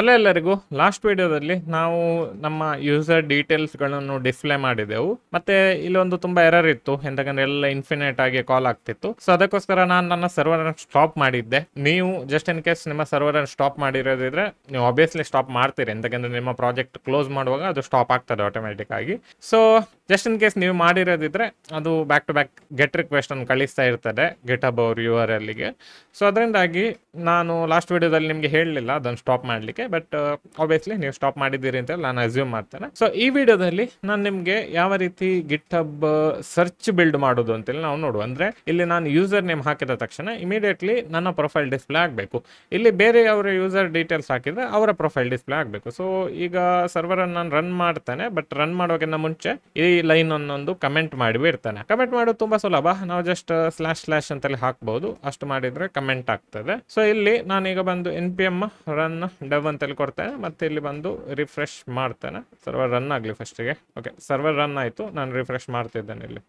hello ಎಲ್ಲರಿಗೂ last ವಿಡಿಯೋದಲ್ಲಿ ನಾವು ನಮ್ಮ ಯೂಸರ್ ಡೀಟೇಲ್ಸ್ಗಳನ್ನು ಡಿಸ್ಪ್ಲೇ ಮಾಡಿದೆವು ಮತ್ತೆ ಇಲ್ಲೊಂದು ತುಂಬಾ ಎರರ್ ಇತ್ತು ಎಂತಕಂದ್ರೆ ಎಲ್ಲ ಇನ್ಫಿನಿಟ್ ಆಗಿ ಕಾಲ್ ಆಗ್ತಿತ್ತು ಸೊ ಅದಕ್ಕೋಸ್ಕರ ನಾನು ನನ್ನ ಸರ್ವರ್ ಸ್ಟಾಪ್ ಮಾಡಿದ್ದೆ ನೀವು ಜಸ್ಟ್ ಇನ್ ಕೇಸ್ ನಿಮ್ಮ ಸರ್ವರ್ ಸ್ಟಾಪ್ ಮಾಡಿರೋದಿದ್ರೆ ನೀವು ಆಬ್ವಿಯಸ್ಲಿ ಸ್ಟಾಪ್ ಮಾಡ್ತೀರಿ ಎಂತಕಂದ್ರೆ ನಿಮ್ಮ ಪ್ರಾಜೆಕ್ಟ್ ಕ್ಲೋಸ್ ಮಾಡುವಾಗ ಅದು ಸ್ಟಾಪ್ ಆಗ್ತದೆ ಆಟೋಮೆಟಿಕ್ ಆಗಿ ಸೊ ಜಸ್ಟ್ ಇನ್ ಕೇಸ್ ನೀವು ಮಾಡಿರೋದಿದ್ರೆ ಅದು back to back get request ಅನ್ನು ಕಳಿಸ್ತಾ ಇರ್ತದೆ ಗೆಟ್ ಹಬ್ ಅವ್ರ ಯು ಆರ್ ಎಲ್ಗೆ ಸೊ ಅದರಿಂದಾಗಿ ನಾನು ಲಾಸ್ಟ್ ವಿಡಿಯೋದಲ್ಲಿ ನಿಮಗೆ ಹೇಳಲಿಲ್ಲ ಅದನ್ನು ಸ್ಟಾಪ್ ಮಾಡಲಿಕ್ಕೆ ಬಟ್ ಆಬ್ವಿಯಸ್ಲಿ ನೀವು ಸ್ಟಾಪ್ ಮಾಡಿದ್ದೀರಿ ಅಂತ ನಾನು ಅಸ್ಯೂಮ್ ಮಾಡ್ತೇನೆ ಸೊ ಈ ವಿಡಿಯೋದಲ್ಲಿ ನಾನು ನಿಮಗೆ ಯಾವ ರೀತಿ ಗಿಟ್ ಹಬ್ ಸರ್ಚ್ ಬಿಲ್ಡ್ ಮಾಡೋದು ಅಂತೇಳಿ ನಾವು ನೋಡುವ ಅಂದರೆ ಇಲ್ಲಿ ನಾನು ಯೂಸರ್ ನೇಮ್ ಹಾಕಿದ ತಕ್ಷಣ ಇಮಿಡಿಯೇಟ್ಲಿ ನನ್ನ ಪ್ರೊಫೈಲ್ ಡಿಸ್ಪ್ಲೇ ಆಗಬೇಕು ಇಲ್ಲಿ ಬೇರೆ ಅವರ ಯೂಸರ್ ಡೀಟೇಲ್ಸ್ ಹಾಕಿದ್ರೆ ಅವರ ಪ್ರೊಫೈಲ್ ಡಿಸ್ಪ್ಲೇ ಆಗಬೇಕು ಸೊ ಈಗ ಸರ್ವರನ್ನು ನಾನು ರನ್ ಮಾಡ್ತೇನೆ ಬಟ್ ರನ್ ಮಾಡೋಕ್ಕಿಂತ ಮುಂಚೆ ಈ ಲೈನ್ ಅನ್ನೊಂದು ಕಮೆಂಟ್ ಮಾಡಿ ಬಿಡ್ತಾನೆ ಕಮೆಂಟ್ ಮಾಡೋದು ತುಂಬಾ ಸುಲಭ ನಾವು ಜಸ್ಟ್ ಸ್ಲಾಶ್ ಸ್ಲಾಶ್ ಅಂತೇಳಿ ಹಾಕ್ಬಹುದು ಅಷ್ಟು ಮಾಡಿದ್ರೆ ಕಮೆಂಟ್ ಆಗ್ತದೆ ಸೊ ಇಲ್ಲಿ ನಾನೀಗ ಬಂದು N P M run dev ಅಂತೇಳಿ ಕೊಡ್ತೇನೆ ಮತ್ತೆ ಇಲ್ಲಿ ಬಂದು ರಿಫ್ರೆಶ್ ಮಾಡ್ತೇನೆ ಸರ್ವರ್ ರನ್ ಆಗಲಿ ಫಸ್ಟಿಗೆ ಓಕೆ ಸರ್ವರ್ ರನ್ ಆಯಿತು ನಾನು ರಿಫ್ರೆಶ್ ಮಾಡ್ತಿದ್ದೇನೆ ಇಲ್ಲಿ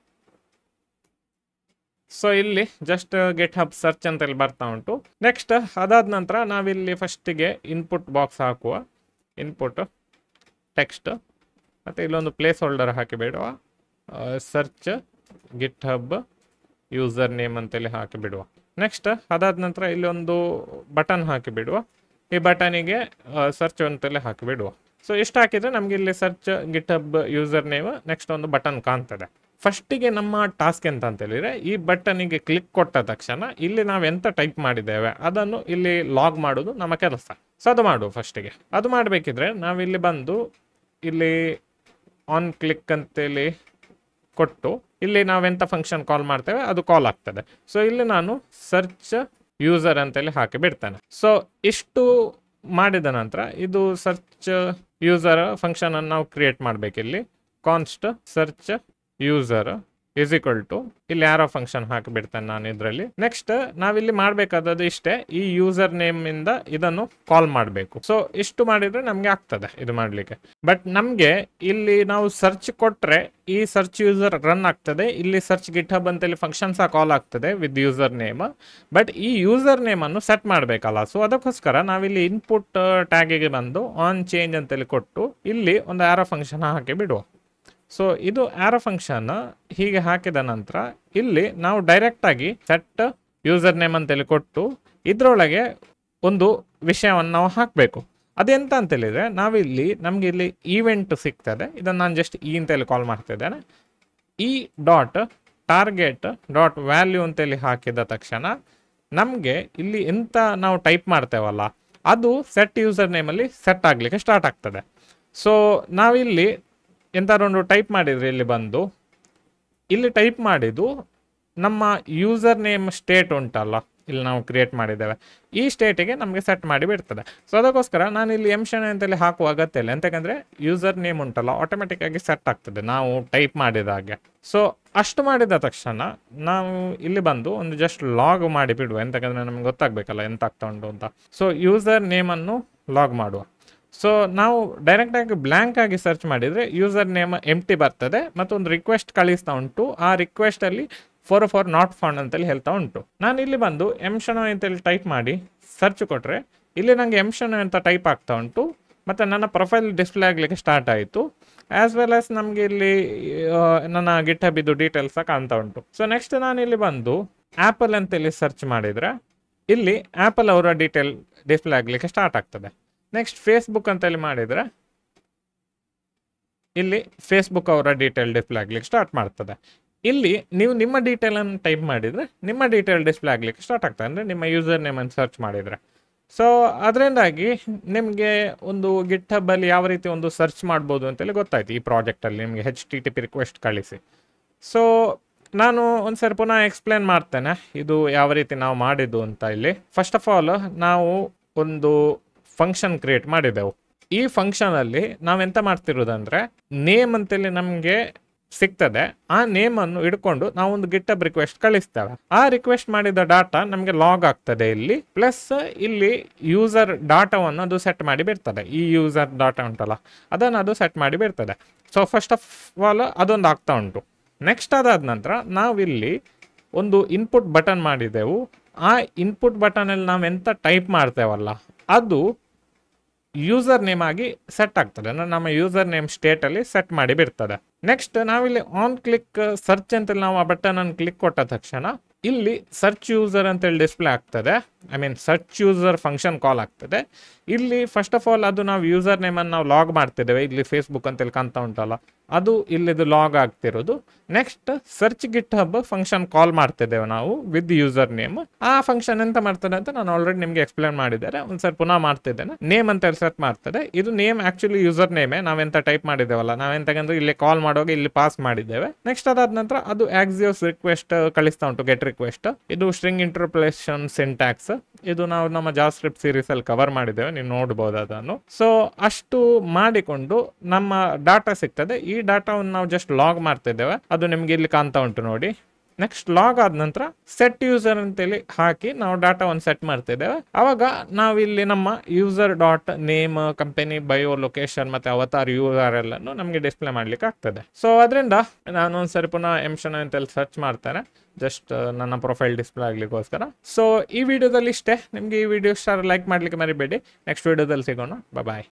ಸೊ ಇಲ್ಲಿ ಜಸ್ಟ್ ಗೆಟ್ ಹಬ್ ಸರ್ಚ್ ಅಂತೇಳಿ ಬರ್ತಾ ಉಂಟು ನೆಕ್ಸ್ಟ್ ಅದಾದ ನಂತರ ನಾವಿಲ್ಲಿ ಫಸ್ಟಿಗೆ ಇನ್ಪುಟ್ ಬಾಕ್ಸ್ ಹಾಕುವ ಇನ್ಪುಟ್ ಟೆಕ್ಸ್ಟ್ ಮತ್ತು ಇಲ್ಲೊಂದು ಪ್ಲೇಸ್ ಹೋಲ್ಡರ್ ಹಾಕಿ ಬಿಡುವ search GitHub username ಅಂತೇಳಿ ಹಾಕಿ ಬಿಡುವ ನೆಕ್ಸ್ಟ್ ಅದಾದ ನಂತರ ಇಲ್ಲಿ ಒಂದು ಬಟನ್ ಹಾಕಿ ಬಿಡುವ ಈ ಬಟನಿಗೆ ಸರ್ಚ್ ಅಂತೇಳಿ ಹಾಕಿ ಬಿಡುವ ಸೊ ಇಷ್ಟು ಹಾಕಿದ್ರೆ ನಮಗೆ ಇಲ್ಲಿ search GitHub username next ಒಂದು ಬಟನ್ ಕಾಣ್ತದೆ ಫಸ್ಟಿಗೆ ನಮ್ಮ ಟಾಸ್ಕ್ ಎಂತ ಅಂತ ಹೇಳಿದ್ರೆ ಈ ಬಟನಿಗೆ ಕ್ಲಿಕ್ ಕೊಟ್ಟ ತಕ್ಷಣ ಇಲ್ಲಿ ನಾವು ಎಂತ ಟೈಪ್ ಮಾಡಿದ್ದೇವೆ ಅದನ್ನು ಇಲ್ಲಿ ಲಾಗ್ ಮಾಡೋದು ನಮ್ಮ ಕೆಲಸ ಸೊ ಅದು ಮಾಡುವ ಫಸ್ಟಿಗೆ ಅದು ಮಾಡಬೇಕಿದ್ರೆ ನಾವಿಲ್ಲಿ ಬಂದು ಇಲ್ಲಿ ಆನ್ ಕ್ಲಿಕ್ ಅಂತೇಳಿ ಕೊಟ್ಟು ಇಲ್ಲಿ ನಾವೆಂತ ಫಂಕ್ಷನ್ ಕಾಲ್ ಮಾಡ್ತೇವೆ ಅದು ಕಾಲ್ ಆಗ್ತದೆ ಸೊ ಇಲ್ಲಿ ನಾನು ಸರ್ಚ್ ಯೂಸರ್ ಅಂತೇಳಿ ಹಾಕಿ ಬಿಡ್ತೇನೆ ಸೊ ಇಷ್ಟು ಮಾಡಿದ ನಂತರ ಇದು ಸರ್ಚ್ ಯೂಸರ್ ಫಂಕ್ಷನ್ ಅನ್ನು ನಾವು ಕ್ರಿಯೇಟ್ ಮಾಡಬೇಕಿಲ್ಲಿ const search user is equal to ಇಲ್ಲಿ ಯಾರೋ ಫಂಕ್ಷನ್ ಹಾಕಿಬಿಡ್ತೇನೆ ನಾನು ಇದರಲ್ಲಿ ನೆಕ್ಸ್ಟ್ ನಾವಿಲ್ಲಿ ಮಾಡಬೇಕಾದದ್ದು ಇಷ್ಟೇ ಈ ಯೂಸರ್ ನೇಮ್ ಇಂದ ಇದನ್ನು ಕಾಲ್ ಮಾಡಬೇಕು ಸೊ ಇಷ್ಟು ಮಾಡಿದ್ರೆ ನಮಗೆ ಆಗ್ತದೆ ಇದು ಮಾಡಲಿಕ್ಕೆ ಬಟ್ ನಮಗೆ ಇಲ್ಲಿ ನಾವು ಸರ್ಚ್ ಕೊಟ್ರೆ ಈ ಸರ್ಚ್ ಯೂಸರ್ ರನ್ ಆಗ್ತದೆ ಇಲ್ಲಿ ಸರ್ಚ್ ಗಿಟ್ ಹಬ್ ಅಂತೇಳಿ ಫಂಕ್ಷನ್ ಸಹ ಕಾಲ್ ಆಗ್ತದೆ ವಿತ್ ಯೂಸರ್ ನೇಮ್ ಬಟ್ ಈ ಯೂಸರ್ ನೇಮ್ ಅನ್ನು ಸೆಟ್ ಮಾಡಬೇಕಲ್ಲ ಸೊ ಅದಕ್ಕೋಸ್ಕರ ನಾವಿಲ್ಲಿ ಇನ್ಪುಟ್ ಟ್ಯಾಗಿಗೆ ಬಂದು ಆನ್ ಚೇಂಜ್ ಅಂತೇಳಿ ಕೊಟ್ಟು ಇಲ್ಲಿ ಒಂದು ಆರೋ ಫಂಕ್ಷನ್ ಹಾಕಿ ಬಿಡುವ ಸೊ ಇದು ಆರೋ ಫಂಕ್ಷನ್ ಹೀಗೆ ಹಾಕಿದ ನಂತರ ಇಲ್ಲಿ ನಾವು ಡೈರೆಕ್ಟ್ ಆಗಿ ಸೆಟ್ ಯೂಸರ್ ನೇಮ್ ಅಂತೇಳಿ ಕೊಟ್ಟು ಇದರೊಳಗೆ ಒಂದು ವಿಷಯವನ್ನು ನಾವು ಹಾಕಬೇಕು ಅದೆಂತ ಅಂತ ಹೇಳಿದ್ರೆ ನಾವಿಲ್ಲಿ ನಮಗೆ ಇಲ್ಲಿ ಈವೆಂಟ್ ಸಿಗ್ತದೆ ಇದನ್ನು ನಾನು ಜಸ್ಟ್ ಈ ಅಂತೇಳಿ ಕಾಲ್ ಮಾಡ್ತಿದ್ದೇನೆ ಈ ಡಾಟ್ ಟಾರ್ಗೆಟ್ ಡಾಟ್ ವ್ಯಾಲ್ಯೂ ಅಂತೇಳಿ ಹಾಕಿದ ತಕ್ಷಣ ನಮಗೆ ಇಲ್ಲಿ ಎಂತ ನಾವು ಟೈಪ್ ಮಾಡ್ತೇವಲ್ಲ ಅದು ಸೆಟ್ ಯೂಸರ್ ನೇಮಲ್ಲಿ ಸೆಟ್ ಆಗಲಿಕ್ಕೆ ಸ್ಟಾರ್ಟ್ ಆಗ್ತದೆ ಸೊ ನಾವಿಲ್ಲಿ ಎಂತಾರು ಒಂದು ಟೈಪ್ ಮಾಡಿದ್ರೆ ಇಲ್ಲಿ ಬಂದು ಇಲ್ಲಿ ಟೈಪ್ ಮಾಡಿದ್ದು ನಮ್ಮ ಯೂಸರ್ ನೇಮ್ ಸ್ಟೇಟ್ ಉಂಟಲ್ಲ ಇಲ್ಲಿ ನಾವು ಕ್ರಿಯೇಟ್ ಮಾಡಿದ್ದೇವೆ ಈ ಸ್ಟೇಟಿಗೆ ನಮಗೆ ಸೆಟ್ ಮಾಡಿ ಬಿಡ್ತದೆ ಸೊ ಅದಕ್ಕೋಸ್ಕರ ನಾನು ಇಲ್ಲಿ ಎಂಶನ್ ಅಂತೇಳಿ ಹಾಕುವ ಅಗತ್ಯ ಇಲ್ಲ ಎಂತಕಂದ್ರೆ ಯೂಸರ್ ನೇಮ್ ಉಂಟಲ್ಲ ಆಟೋಮೆಟಿಕ್ ಆಗಿ ಸೆಟ್ ಆಗ್ತದೆ ನಾವು ಟೈಪ್ ಮಾಡಿದ ಹಾಗೆ ಸೊ ಅಷ್ಟು ಮಾಡಿದ ತಕ್ಷಣ ನಾವು ಇಲ್ಲಿ ಬಂದು ಒಂದು ಜಸ್ಟ್ ಲಾಗ್ ಮಾಡಿ ಬಿಡುವ ಎಂತಕಂದ್ರೆ ನಮ್ಗೆ ಗೊತ್ತಾಗಬೇಕಲ್ಲ ಎಂತ ಆಗ್ತಾ ಉಂಟು ಅಂತ ಸೊ ಯೂಸರ್ ನೇಮನ್ನು ಲಾಗ್ ಮಾಡುವ ಸೊ ನಾವು ಡೈರೆಕ್ಟ್ ಆಗಿ ಬ್ಲ್ಯಾಂಕ್ ಆಗಿ ಸರ್ಚ್ ಮಾಡಿದರೆ ಯೂಸರ್ ನೇಮ್ ಎಂಟಿ ಬರ್ತದೆ ಮತ್ತು ಒಂದು ರಿಕ್ವೆಸ್ಟ್ ಕಳಿಸ್ತಾ ಉಂಟು ಆ ರಿಕ್ವೆಸ್ಟ್ ಅಲ್ಲಿ ಫೋರ್ ಫೋರ್ ನಾಟ್ ಫೌಂಡ್ ಅಂತೇಳಿ ಹೇಳ್ತಾ ಉಂಟು ನಾನು ಇಲ್ಲಿ ಬಂದು ಎಂಶನೋ ಅಂತೇಳಿ ಟೈಪ್ ಮಾಡಿ ಸರ್ಚ್ ಕೊಟ್ಟರೆ ಇಲ್ಲಿ ನನಗೆ ಎಂಶನೋ ಅಂತ ಟೈಪ್ ಆಗ್ತಾ ಉಂಟು ಮತ್ತು ನನ್ನ ಪ್ರೊಫೈಲ್ ಡಿಸ್ಪ್ಲೇ ಆಗಲಿಕ್ಕೆ ಸ್ಟಾರ್ಟ್ ಆಯಿತು ಆ್ಯಸ್ ವೆಲ್ ಆಸ್ ನಮಗೆ ಇಲ್ಲಿ ಆ, ನನ್ನ ಗಿಟ್ ಹಬ್ಬಿದ್ದು ಡೀಟೇಲ್ಸ್ ಕಾಣ್ತಾ ಉಂಟು ಸೊ ನೆಕ್ಸ್ಟ್ ನಾನು ಇಲ್ಲಿ ಬಂದು ಆ್ಯಪಲ್ ಅಂತೇಳಿ ಸರ್ಚ್ ಮಾಡಿದರೆ ಇಲ್ಲಿ ಆ್ಯಪಲ್ ಅವರ ಡೀಟೇಲ್ ಡಿಸ್ಪ್ಲೇ ಆಗಲಿಕ್ಕೆ ಸ್ಟಾರ್ಟ್ ಆಗ್ತದೆ ನೆಕ್ಸ್ಟ್ ಫೇಸ್ಬುಕ್ ಅಂತೇಳಿ ಮಾಡಿದರೆ ಇಲ್ಲಿ ಫೇಸ್ಬುಕ್ ಅವರ ಡೀಟೇಲ್ ಡಿಸ್ಪ್ಲೇ ಆಗ್ಲಿಕ್ಕೆ ಸ್ಟಾರ್ಟ್ ಮಾಡ್ತದೆ ಇಲ್ಲಿ ನೀವು ನಿಮ್ಮ ಡೀಟೇಲನ್ನು ಟೈಪ್ ಮಾಡಿದರೆ ನಿಮ್ಮ ಡೀಟೇಲ್ ಡಿಸ್ಪ್ಲೇ ಆಗಲಿಕ್ಕೆ ಸ್ಟಾರ್ಟ್ ಆಗ್ತದೆ ಅಂದರೆ ನಿಮ್ಮ ಯೂಸರ್ ನೇಮನ್ನು ಸರ್ಚ್ ಮಾಡಿದರೆ ಸೊ ಅದರಿಂದಾಗಿ ನಿಮಗೆ ಒಂದು ಗಿಟ್ ಹಬ್ಬಲ್ಲಿ ಯಾವ ರೀತಿ ಒಂದು ಸರ್ಚ್ ಮಾಡ್ಬೋದು ಅಂತೇಳಿ ಗೊತ್ತಾಯ್ತು ಈ ಪ್ರಾಜೆಕ್ಟಲ್ಲಿ ನಿಮಗೆ H T T P request ಕಳಿಸಿ ಸೊ ನಾನು ಒಂದ್ಸರಿ ಪುನಃ ಎಕ್ಸ್ಪ್ಲೇನ್ ಮಾಡ್ತೇನೆ ಇದು ಯಾವ ರೀತಿ ನಾವು ಮಾಡಿದ್ದು ಅಂತ ಇಲ್ಲಿ ಫಸ್ಟ್ ಆಫ್ ಆಲ್ ನಾವು ಒಂದು ಫಂಕ್ಷನ್ ಕ್ರಿಯೇಟ್ ಮಾಡಿದೆವು ಈ ಫಂಕ್ಷನ್ ಅಲ್ಲಿ ನಾವೆಂತ ಮಾಡ್ತಿರೋದಂದ್ರೆ ನೇಮ್ ಅಂತೇಳಿ ನಮಗೆ ಸಿಗ್ತದೆ ಆ ನೇಮ್ ಅನ್ನು ಇಟ್ಕೊಂಡು ನಾವು ಒಂದು ಗಿಟ್ಟಬ್ ರಿಕ್ವೆಸ್ಟ್ ಕಳಿಸ್ತೇವೆ ಆ ರಿಕ್ವೆಸ್ಟ್ ಮಾಡಿದ ಡಾಟಾ ನಮಗೆ ಲಾಗ್ ಆಗ್ತದೆ ಇಲ್ಲಿ ಪ್ಲಸ್ ಇಲ್ಲಿ ಯೂಸರ್ ಡಾಟಾವನ್ನು ಅದು ಸೆಟ್ ಮಾಡಿ ಬಿಡ್ತದೆ ಈ ಯೂಸರ್ ಡಾಟಾ ಉಂಟಲ್ಲ ಅದನ್ನು ಅದು ಸೆಟ್ ಮಾಡಿ ಬಿಡ್ತದೆ ಸೊ ಫಸ್ಟ್ ಆಫ್ ಆಲ್ ಅದೊಂದು ಆಗ್ತಾ ಉಂಟು ನೆಕ್ಸ್ಟ್ ಅದಾದ ನಂತರ ನಾವಿಲ್ಲಿ ಒಂದು ಇನ್ಪುಟ್ ಬಟನ್ ಮಾಡಿದೆವು ಆ ಇನ್ಪುಟ್ ಬಟನಲ್ಲಿ ನಾವು ಎಂತ ಟೈಪ್ ಮಾಡ್ತೇವಲ್ಲ ಅದು ಯೂಸರ್ ನೇಮ್ ಆಗಿ ಸೆಟ್ ಆಗ್ತದೆ ಅಂದ್ರೆ ನಮ್ಮ ಯೂಸರ್ ನೇಮ್ ಸ್ಟೇಟಲ್ಲಿ ಸೆಟ್ ಮಾಡಿ ಬಿಡ್ತದೆ ನೆಕ್ಸ್ಟ್ ನಾವಿಲ್ಲಿ ಆನ್ ಕ್ಲಿಕ್ ಸರ್ಚ್ ಅಂತ ನಾವು ಆ ಬಟನ್ ಅನ್ನು ಕ್ಲಿಕ್ ಕೊಟ್ಟ ತಕ್ಷಣ ಇಲ್ಲಿ ಸರ್ಚ್ ಯೂಸರ್ ಅಂತೇಳಿ ಡಿಸ್ಪ್ಲೇ ಆಗ್ತದೆ I mean search user function call ಆಗ್ತದೆ ಇಲ್ಲಿ ಫಸ್ಟ್ ಆಫ್ ಆಲ್ ಅದು ನಾವು ಯೂಸರ್ ನೇಮನ್ನು ನಾವು ಲಾಗ್ ಮಾಡ್ತಿದ್ದೇವೆ ಇಲ್ಲಿ ಫೇಸ್ಬುಕ್ ಅಂತೇಳಿ ಕಾಣ್ತಾ ಉಂಟಲ್ಲ ಅದು ಇಲ್ಲಿದು ಲಾಗ್ ಆಗ್ತಿರೋದು next search GitHub function call ಮಾಡ್ತಿದ್ದೇವೆ ನಾವು ವಿತ್ ಯೂಸರ್ ನೇಮ್ ಆ ಫಂಕ್ಷನ್ ಎಂತ ಮಾಡ್ತದೆ ಅಂತ ನಾನು ಆಲ್ರೆಡಿ ನಿಮಗೆ ಎಕ್ಸ್ಪ್ಲೇನ್ ಮಾಡಿದ್ದೇನೆ ಒಂದ್ಸರಿ ಪುನಃ ಮಾಡ್ತಿದ್ದೇನೆ ನೇಮ್ ಅಂತ ಸೆಟ್ ಮಾಡ್ತದೆ ಇದು ನೇಮ್ ಆಕ್ಚುಲಿ ಯೂಸರ್ ನೇಮೇ ನಾವೆಂತ ಟೈಪ್ ಮಾಡಿದ್ದೇವಲ್ಲ ನಾವೆಂತಂದ್ರೆ ಇಲ್ಲಿ ಕಾಲ್ ಮಾಡುವಾಗ ಇಲ್ಲಿ ಪಾಸ್ ಮಾಡಿದ್ದೇವೆ ನೆಕ್ಸ್ಟ್ ಅದಾದ ನಂತರ ಅದು ಆಕ್ಸಿಯೋಸ್ ರಿಕ್ವೆಸ್ಟ್ ಕಳಿಸ್ತಾ ಉಂಟು ಗೆಟ್ ರಿಕ್ವೆಸ್ಟ್ ಇದು ಸ್ಟ್ರಿಂಗ್ ಇಂಟರ್ಪ್ಲೇಷನ್ ಸಿಂಟ್ಯಾಕ್ಸ್ ಇದು ನಾವು ನಮ್ಮ ಜಾವ್ ಸ್ಕ್ರಿಪ್ಟ್ ಸೀರೀಸ್ ಅಲ್ಲಿ ಕವರ್ ಮಾಡಿದ್ದೇವೆ ನೀವು ನೋಡ್ಬೋದು ಅದನ್ನು ಸೊ ಅಷ್ಟು ಮಾಡಿಕೊಂಡು ನಮ್ಮ ಡಾಟಾ ಸಿಗ್ತದೆ ಈ ಡಾಟಾವನ್ನು ನಾವು ಜಸ್ಟ್ ಲಾಗ್ ಮಾಡ್ತಿದ್ದೇವೆ ಅದು ನಿಮ್ಗೆ ಇಲ್ಲಿ ಕಾಣ್ತಾ ಉಂಟು ನೋಡಿ ನೆಕ್ಸ್ಟ್ ಲಾಗ್ ಆದ ನಂತರ ಸೆಟ್ ಯೂಸರ್ ಅಂತೇಳಿ ಹಾಕಿ ನಾವು ಡಾಟಾವನ್ನು ಸೆಟ್ ಮಾಡ್ತಿದ್ದೇವೆ ಅವಾಗ ನಾವಿಲ್ಲಿ ನಮ್ಮ user dot name company bio location ಮತ್ತೆ ಅವತಾರ್ ಯು ಆರ್ ಎಲ್ ಅನ್ನು ನಮಗೆ ಡಿಸ್ಪ್ಲೇ ಮಾಡ್ಲಿಕ್ಕೆ ಆಗ್ತದೆ ಸೊ ಅದರಿಂದ ನಾನು ಒಂದ್ಸರಿ ಪುನಃ ಎಮ್ಷನ್ ಅಂತೇಳಿ ಸರ್ಚ್ ಮಾಡ್ತೇನೆ ಜಸ್ಟ್ ನನ್ನ ಪ್ರೊಫೈಲ್ ಡಿಸ್ಪ್ಲೇ ಆಗ್ಲಿಕ್ಕೋಸ್ಕರ ಸೊ ಈ ವಿಡಿಯೋದಲ್ಲಿ ಇಷ್ಟೇ ನಿಮಗೆ ಈ ವಿಡಿಯೋ ಸ್ಟಾರ್ ಲೈಕ್ ಮಾಡ್ಲಿಕ್ಕೆ ಮರಿಬೇಡಿ ನೆಕ್ಸ್ಟ್ ವಿಡಿಯೋದಲ್ಲಿ ಸಿಗೋಣ ಬಾಯ್